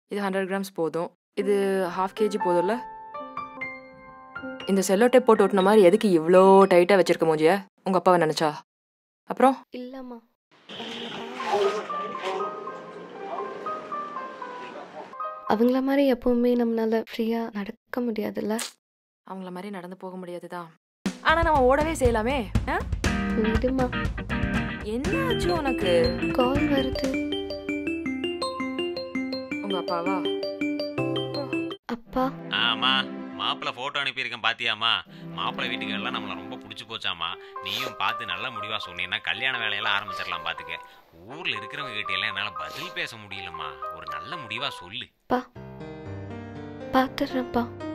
இது hundred grams போதும் இது ஹாஃப் கேஜி போதும்ல இந்த செல்லோ டேப் போட்டு ஒட்டின மாதிரி எதுக்கு இவ்வளோ டைட்டாக வச்சிருக்க மூஞ்சிய உங்கள் அப்பாவை நினச்சா அப்புறம் இல்லம்மா அவங்கள மாதிரி எப்பவுமே நம்மளால ஃப்ரீயா நடக்க முடியாதுல்ல அவங்கள மாதிரி நடந்து போக முடியாது தான் ஆனால் நம்ம ஓடவே செய்யலாமே ஆ? விடுமா என்ன ஆச்சு உனக்கு கால் வருது உங்கள் அப்பாவா அப்பா ஆமா மாப்பிள்ளை ஃபோட்டோ அனுப்பியிருக்கேன் பாத்தியாமா மாப்பிள்ளை வீட்டுக்கு எல்லாம் நம்மளை ரொம்ப பிடிச்சி போச்சாமா நீயும் பார்த்து நல்ல முடிவாக சொன்னீங்கன்னா கல்யாண வேலையெல்லாம் ஆரம்பிச்சிடலாம் பார்த்துக்க ஊரில் இருக்கிறவங்க கிட்ட எல்லாம் என்னால் பதில் பேச முடியலம்மா ஒரு நல்ல முடிவாக சொல்லு பார்த்துடுறேன்ப்பா